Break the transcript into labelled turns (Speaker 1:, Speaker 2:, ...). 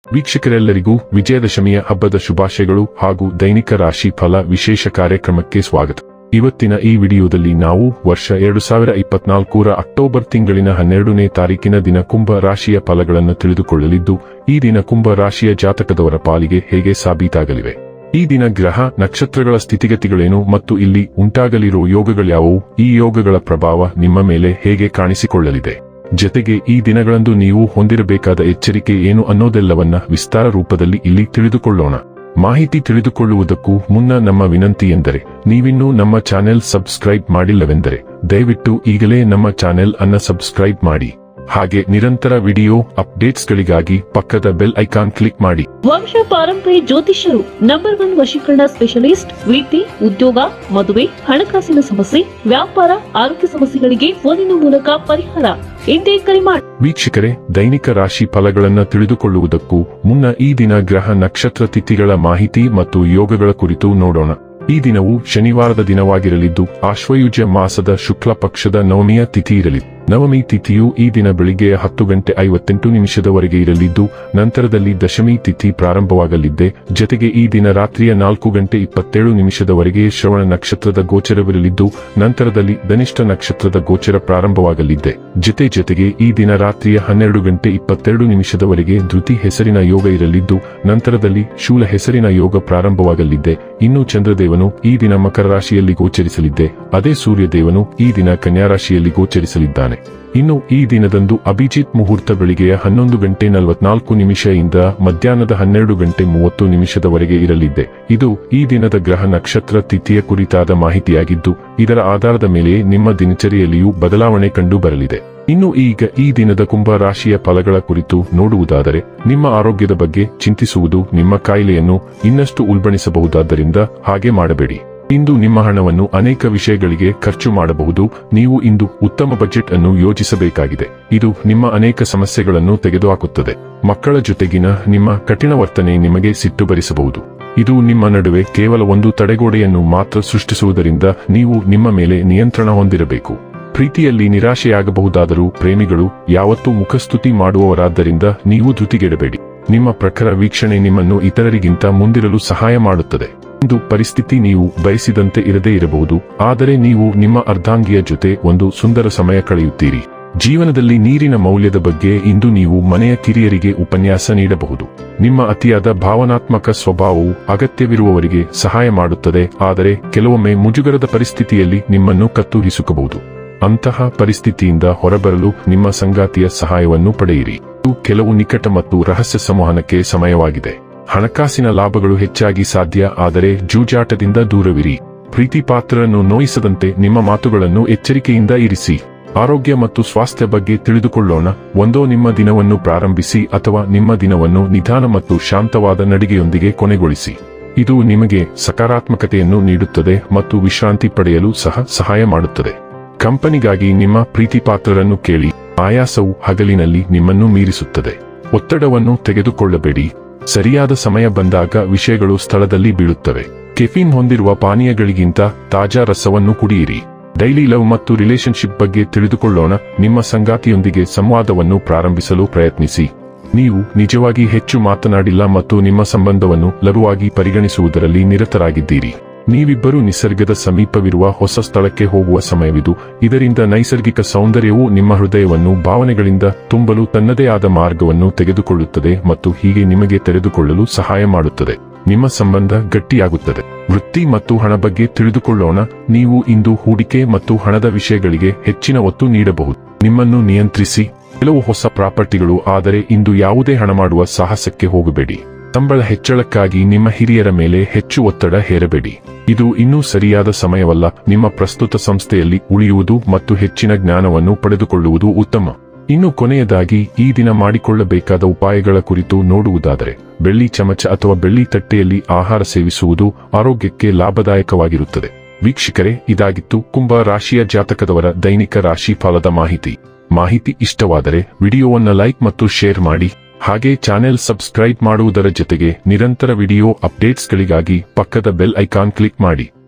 Speaker 1: ವೀಕ್ಷಕರೆಲ್ಲರಿಗೂ ವಿಜಯದಶಮಿಯ ಹಬ್ಬದ ಶುಭಾಶಯಗಳು ಹಾಗೂ ದೈನಿಕ ರಾಶಿ ಫಲ ವಿಶೇಷ ಕಾರ್ಯಕ್ರಮಕ್ಕೆ ಸ್ವಾಗತ ಇವತ್ತಿನ ಈ ವಿಡಿಯೋದಲ್ಲಿ ನಾವು ವರ್ಷ ಎರಡು ಸಾವಿರ ಇಪ್ಪತ್ನಾಲ್ಕರ ಅಕ್ಟೋಬರ್ ತಿಂಗಳಿನ ಹನ್ನೆರಡನೇ ತಾರೀಕಿನ ದಿನ ಕುಂಭ ರಾಶಿಯ ಫಲಗಳನ್ನು ತಿಳಿದುಕೊಳ್ಳಲಿದ್ದು ಈ ದಿನ ಕುಂಭ ರಾಶಿಯ ಜಾತಕದವರ ಪಾಲಿಗೆ ಹೇಗೆ ಸಾಬೀತಾಗಲಿವೆ ಈ ದಿನ ಗ್ರಹ ನಕ್ಷತ್ರಗಳ ಸ್ಥಿತಿಗತಿಗಳೇನು ಮತ್ತು ಇಲ್ಲಿ ಉಂಟಾಗಲಿರುವ ಯೋಗಗಳ್ಯಾವುವು ಈ ಯೋಗಗಳ ಪ್ರಭಾವ ನಿಮ್ಮ ಮೇಲೆ ಹೇಗೆ ಕಾಣಿಸಿಕೊಳ್ಳಲಿದೆ ಜತೆಗೆ ಈ ದಿನಗಳಂದು ನೀವು ಹೊಂದಿರಬೇಕಾದ ಎಚ್ಚರಿಕೆ ಏನು ಅನ್ನೋದೆಲ್ಲವನ್ನ ವಿಸ್ತಾರ ರೂಪದಲ್ಲಿ ಇಲ್ಲಿ ತಿಳಿದುಕೊಳ್ಳೋಣ ಮಾಹಿತಿ ತಿಳಿದುಕೊಳ್ಳುವುದಕ್ಕೂ ಮುನ್ನ ನಮ್ಮ ವಿನಂತಿ ಎಂದರೆ ನೀವಿನ್ನೂ ನಮ್ಮ ಚಾನೆಲ್ ಸಬ್ಸ್ಕ್ರೈಬ್ ಮಾಡಿಲ್ಲವೆಂದರೆ ದಯವಿಟ್ಟು ಈಗಲೇ ನಮ್ಮ ಚಾನೆಲ್ ಅನ್ನ ಸಬ್ಸ್ಕ್ರೈಬ್ ಮಾಡಿ ಹಾಗೆ ನಿರಂತರ ವಿಡಿಯೋ ಅಪ್ಡೇಟ್ಸ್ಗಳಿಗಾಗಿ ಪಕ್ಕದ ಬೆಲ್ ಐಕಾನ್ ಕ್ಲಿಕ್ ಮಾಡಿ
Speaker 2: ವಂಶ ಪಾರಂಪರ್ಯ ಜ್ಯೋತಿಷ್ಯರು ನಂಬರ್ ಒನ್ ವಶೀಕರಣ ಸ್ಪೆಷಲಿಸ್ಟ್ ವೃತ್ತಿ ಉದ್ಯೋಗ ಮದುವೆ ಹಣಕಾಸಿನ ಸಮಸ್ಯೆ ವ್ಯಾಪಾರ ಆರೋಗ್ಯ ಸಮಸ್ಯೆಗಳಿಗೆ ಫೋನಿನ ಮೂಲಕ ಪರಿಹಾರ ಇಂದೇ ಕರೆ ಮಾಡಿ
Speaker 1: ವೀಕ್ಷಕರೇ ದೈನಿಕ ರಾಶಿ ಫಲಗಳನ್ನ ತಿಳಿದುಕೊಳ್ಳುವುದಕ್ಕೂ ಮುನ್ನ ಈ ದಿನ ಗ್ರಹ ನಕ್ಷತ್ರ ತಿಥಿಗಳ ಮಾಹಿತಿ ಮತ್ತು ಯೋಗಗಳ ಕುರಿತು ನೋಡೋಣ ಈ ದಿನವು ಶನಿವಾರದ ದಿನವಾಗಿರಲಿದ್ದು ಆಶ್ವಯುಜ ಮಾಸದ ಶುಕ್ಲ ಪಕ್ಷದ ನವಮಿಯ ತಿಥಿ ಇರಲಿದೆ ನವಮಿ ತಿಥಿಯು ಈ ದಿನ ಬೆಳಿಗ್ಗೆ ಹತ್ತು ಗಂಟೆ ಐವತ್ತೆಂಟು ನಿಮಿಷದವರೆಗೆ ಇರಲಿದ್ದು ನಂತರದಲ್ಲಿ ದಶಮಿ ತಿಥಿ ಪ್ರಾರಂಭವಾಗಲಿದ್ದೆ ಜತೆಗೆ ಈ ದಿನ ರಾತ್ರಿಯ ನಾಲ್ಕು ಗಂಟೆ ಇಪ್ಪತ್ತೇಳು ನಿಮಿಷದವರೆಗೆ ಶ್ರವಣ ನಕ್ಷತ್ರದ ಗೋಚರವಿರಲಿದ್ದು ನಂತರದಲ್ಲಿ ಧನಿಷ್ಠ ನಕ್ಷತ್ರದ ಗೋಚರ ಪ್ರಾರಂಭವಾಗಲಿದ್ದೆ ಜತೆ ಜತೆಗೆ ಈ ದಿನ ರಾತ್ರಿಯ ಹನ್ನೆರಡು ಗಂಟೆ ಇಪ್ಪತ್ತೆರಡು ನಿಮಿಷದವರೆಗೆ ಧೃತಿ ಹೆಸರಿನ ಯೋಗ ಇರಲಿದ್ದು ನಂತರದಲ್ಲಿ ಶೂಲ ಹೆಸರಿನ ಯೋಗ ಪ್ರಾರಂಭವಾಗಲಿದ್ದೆ ಇನ್ನು ಚಂದ್ರದೇವನು ಈ ದಿನ ಮಕರ ರಾಶಿಯಲ್ಲಿ ಗೋಚರಿಸಲಿದ್ದೆ ಅದೇ ಸೂರ್ಯದೇವನು ಈ ದಿನ ಕನ್ಯಾ ರಾಶಿಯಲ್ಲಿ ಗೋಚರಿಸಲಿದ್ದಾನೆ ಇನ್ನು ಈ ದಿನದಂದು ಅಭಿಜಿತ್ ಮುಹೂರ್ತ ಬೆಳಿಗ್ಗೆಯ ಹನ್ನೊಂದು ಗಂಟೆ ನಲವತ್ನಾಲ್ಕು ನಿಮಿಷದಿಂದ ಮಧ್ಯಾಹ್ನದ ಹನ್ನೆರಡು ಗಂಟೆ ಮೂವತ್ತು ನಿಮಿಷದವರೆಗೆ ಇರಲಿದ್ದೆ ಇದು ಈ ದಿನದ ಗ್ರಹ ನಕ್ಷತ್ರ ತಿಥಿಯ ಕುರಿತಾದ ಮಾಹಿತಿಯಾಗಿದ್ದು ಇದರ ಆಧಾರದ ಮೇಲೆ ನಿಮ್ಮ ದಿನಚರಿಯಲ್ಲಿಯೂ ಬದಲಾವಣೆ ಕಂಡು ಬರಲಿದೆ ಇನ್ನು ಈಗ ಈ ದಿನದ ಕುಂಭ ರಾಶಿಯ ಫಲಗಳ ಕುರಿತು ನೋಡುವುದಾದರೆ ನಿಮ್ಮ ಆರೋಗ್ಯದ ಬಗ್ಗೆ ಚಿಂತಿಸುವುದು ನಿಮ್ಮ ಕಾಯಿಲೆಯನ್ನು ಇನ್ನಷ್ಟು ಉಲ್ಬಣಿಸಬಹುದಾದ್ದರಿಂದ ಹಾಗೆ ಮಾಡಬೇಡಿ ಇಂದು ನಿಮ್ಮ ಹಣವನ್ನು ಅನೇಕ ವಿಷಯಗಳಿಗೆ ಖರ್ಚು ಮಾಡಬಹುದು ನೀವು ಇಂದು ಉತ್ತಮ ಬಜೆಟ್ ಅನ್ನು ಯೋಜಿಸಬೇಕಾಗಿದೆ ಇದು ನಿಮ್ಮ ಅನೇಕ ಸಮಸ್ಯೆಗಳನ್ನು ತೆಗೆದುಹಾಕುತ್ತದೆ ಮಕ್ಕಳ ಜೊತೆಗಿನ ನಿಮ್ಮ ಕಠಿಣ ವರ್ತನೆ ನಿಮಗೆ ಸಿಟ್ಟು ಬರಿಸಬಹುದು ಇದು ನಿಮ್ಮ ನಡುವೆ ಕೇವಲ ಒಂದು ತಡೆಗೋಡೆಯನ್ನು ಮಾತ್ರ ಸೃಷ್ಟಿಸುವುದರಿಂದ ನೀವು ನಿಮ್ಮ ಮೇಲೆ ನಿಯಂತ್ರಣ ಹೊಂದಿರಬೇಕು ಪ್ರೀತಿಯಲ್ಲಿ ನಿರಾಶೆಯಾಗಬಹುದಾದರೂ ಪ್ರೇಮಿಗಳು ಯಾವತ್ತೂ ಮುಖಸ್ತುತಿ ಮಾಡುವವರಾದ್ದರಿಂದ ನೀವು ಧೃತಿಗೆಡಬೇಡಿ ನಿಮ್ಮ ಪ್ರಖರ ವೀಕ್ಷಣೆ ನಿಮ್ಮನ್ನು ಇತರರಿಗಿಂತ ಮುಂದಿರಲು ಸಹಾಯ ಮಾಡುತ್ತದೆ ಇಂದು ಪರಿಸ್ಥಿತಿ ನೀವು ಬಯಸಿದಂತೆ ಇರದೇ ಇರಬಹುದು ಆದರೆ ನೀವು ನಿಮ್ಮ ಅರ್ಧಾಂಗಿಯ ಜೊತೆ ಒಂದು ಸುಂದರ ಸಮಯ ಕಳೆಯುತ್ತೀರಿ ಜೀವನದಲ್ಲಿ ನೀರಿನ ಮೌಲ್ಯದ ಬಗ್ಗೆ ಇಂದು ನೀವು ಮನೆಯ ಕಿರಿಯರಿಗೆ ಉಪನ್ಯಾಸ ನೀಡಬಹುದು ನಿಮ್ಮ ಅತಿಯಾದ ಭಾವನಾತ್ಮಕ ಸ್ವಭಾವವು ಅಗತ್ಯವಿರುವವರಿಗೆ ಸಹಾಯ ಮಾಡುತ್ತದೆ ಆದರೆ ಕೆಲವೊಮ್ಮೆ ಮುಜುಗರದ ಪರಿಸ್ಥಿತಿಯಲ್ಲಿ ನಿಮ್ಮನ್ನು ಕತ್ತುಹಿಸುಕಬಹುದು ಅಂತಹ ಪರಿಸ್ಥಿತಿಯಿಂದ ಹೊರಬರಲು ನಿಮ್ಮ ಸಂಗಾತಿಯ ಸಹಾಯವನ್ನು ಪಡೆಯಿರಿ ಇದು ಕೆಲವು ನಿಕಟ ಮತ್ತು ರಹಸ್ಯ ಸಂವಹನಕ್ಕೆ ಸಮಯವಾಗಿದೆ ಹಣಕಾಸಿನ ಲಾಭಗಳು ಹೆಚ್ಚಾಗಿ ಸಾಧ್ಯ ಆದರೆ ಜೂಜಾಟದಿಂದ ದೂರವಿರಿ ಪ್ರೀತಿ ಪಾತ್ರರನ್ನು ನೋಯಿಸದಂತೆ ನಿಮ್ಮ ಮಾತುಗಳನ್ನು ಎಚ್ಚರಿಕೆಯಿಂದ ಇರಿಸಿ ಆರೋಗ್ಯ ಮತ್ತು ಸ್ವಾಸ್ಥ್ಯ ಬಗ್ಗೆ ತಿಳಿದುಕೊಳ್ಳೋಣ ಒಂದೋ ನಿಮ್ಮ ದಿನವನ್ನು ಪ್ರಾರಂಭಿಸಿ ಅಥವಾ ನಿಮ್ಮ ದಿನವನ್ನು ನಿಧಾನ ಮತ್ತು ಶಾಂತವಾದ ನಡಿಗೆಯೊಂದಿಗೆ ಕೊನೆಗೊಳಿಸಿ ಇದು ನಿಮಗೆ ಸಕಾರಾತ್ಮಕತೆಯನ್ನು ನೀಡುತ್ತದೆ ಮತ್ತು ವಿಶ್ರಾಂತಿ ಪಡೆಯಲು ಸಹ ಸಹಾಯ ಮಾಡುತ್ತದೆ ಕಂಪನಿಗಾಗಿ ನಿಮ್ಮ ಪ್ರೀತಿ ಪಾತ್ರರನ್ನು ಕೇಳಿ ಆಯಾಸವು ಹಗಲಿನಲ್ಲಿ ನಿಮ್ಮನ್ನು ಮೀರಿಸುತ್ತದೆ ಒತ್ತಡವನ್ನು ತೆಗೆದುಕೊಳ್ಳಬೇಡಿ ಸರಿಯಾದ ಸಮಯ ಬಂದಾಗ ವಿಷಯಗಳು ಸ್ಥಳದಲ್ಲಿ ಬೀಳುತ್ತವೆ ಕೆಫಿನ್ ಹೊಂದಿರುವ ಪಾನೀಯಗಳಿಗಿಂತ ತಾಜಾ ರಸವನ್ನು ಕುಡಿಯಿರಿ ಡೈಲಿ ಲವ್ ಮತ್ತು ರಿಲೇಶನ್ಶಿಪ್ ಬಗ್ಗೆ ತಿಳಿದುಕೊಳ್ಳೋಣ ನಿಮ್ಮ ಸಂಗಾತಿಯೊಂದಿಗೆ ಸಂವಾದವನ್ನು ಪ್ರಾರಂಭಿಸಲು ಪ್ರಯತ್ನಿಸಿ ನೀವು ನಿಜವಾಗಿ ಹೆಚ್ಚು ಮಾತನಾಡಿಲ್ಲ ಮತ್ತು ನಿಮ್ಮ ಸಂಬಂಧವನ್ನು ಲಘುವಾಗಿ ಪರಿಗಣಿಸುವುದರಲ್ಲಿ ನಿರತರಾಗಿದ್ದೀರಿ ನೀವಿಬ್ಬರು ನಿಸರ್ಗದ ಸಮೀಪವಿರುವ ಹೊಸ ಸ್ಥಳಕ್ಕೆ ಹೋಗುವ ಸಮಯವಿದು ಇದರಿಂದ ನೈಸರ್ಗಿಕ ಸೌಂದರ್ಯವು ನಿಮ್ಮ ಹೃದಯವನ್ನು ಭಾವನೆಗಳಿಂದ ತುಂಬಲು ತನ್ನದೇ ಆದ ಮಾರ್ಗವನ್ನು ತೆಗೆದುಕೊಳ್ಳುತ್ತದೆ ಮತ್ತು ಹೀಗೆ ನಿಮಗೆ ತೆರೆದುಕೊಳ್ಳಲು ಸಹಾಯ ಮಾಡುತ್ತದೆ ನಿಮ್ಮ ಸಂಬಂಧ ಗಟ್ಟಿಯಾಗುತ್ತದೆ ವೃತ್ತಿ ಮತ್ತು ಹಣ ಬಗ್ಗೆ ತಿಳಿದುಕೊಳ್ಳೋಣ ನೀವು ಇಂದು ಹೂಡಿಕೆ ಮತ್ತು ಹಣದ ವಿಷಯಗಳಿಗೆ ಹೆಚ್ಚಿನ ಒತ್ತು ನೀಡಬಹುದು ನಿಮ್ಮನ್ನು ನಿಯಂತ್ರಿಸಿ ಕೆಲವು ಹೊಸ ಪ್ರಾಪರ್ಟಿಗಳು ಆದರೆ ಇಂದು ಯಾವುದೇ ಹಣ ಮಾಡುವ ಸಾಹಸಕ್ಕೆ ಹೋಗಬೇಡಿ ಸಂಬಳ ಹೆಚ್ಚಳಕ್ಕಾಗಿ ನಿಮ್ಮ ಹಿರಿಯರ ಮೇಲೆ ಹೆಚ್ಚು ಒತ್ತಡ ಹೇರಬೇಡಿ ಇದು ಇನ್ನೂ ಸರಿಯಾದ ಸಮಯವಲ್ಲ ನಿಮ್ಮ ಪ್ರಸ್ತುತ ಸಂಸ್ಥೆಯಲ್ಲಿ ಉಳಿಯುವುದು ಮತ್ತು ಹೆಚ್ಚಿನ ಜ್ಞಾನವನ್ನು ಪಡೆದುಕೊಳ್ಳುವುದು ಉತ್ತಮ ಇನ್ನು ಕೊನೆಯದಾಗಿ ಈ ದಿನ ಮಾಡಿಕೊಳ್ಳಬೇಕಾದ ಉಪಾಯಗಳ ಕುರಿತು ನೋಡುವುದಾದರೆ ಬೆಳ್ಳಿ ಚಮಚ ಅಥವಾ ಬೆಳ್ಳಿ ತಟ್ಟೆಯಲ್ಲಿ ಆಹಾರ ಸೇವಿಸುವುದು ಆರೋಗ್ಯಕ್ಕೆ ಲಾಭದಾಯಕವಾಗಿರುತ್ತದೆ ವೀಕ್ಷಕರೇ ಇದಾಗಿತ್ತು ಕುಂಭ ರಾಶಿಯ ಜಾತಕದವರ ದೈನಿಕ ರಾಶಿ ಫಲದ ಮಾಹಿತಿ ಮಾಹಿತಿ ಇಷ್ಟವಾದರೆ ವಿಡಿಯೋವನ್ನ ಲೈಕ್ ಮತ್ತು ಶೇರ್ ಮಾಡಿ ಹಾಗೆ ಚಾನೆಲ್ ಸಬ್ಸ್ಕ್ರೈಬ್ ಮಾಡುವುದರ ಜೊತೆಗೆ ನಿರಂತರ ವಿಡಿಯೋ ಅಪ್ಡೇಟ್ಸ್ಗಳಿಗಾಗಿ ಪಕ್ಕದ ಬೆಲ್ ಐಕಾನ್ ಕ್ಲಿಕ್ ಮಾಡಿ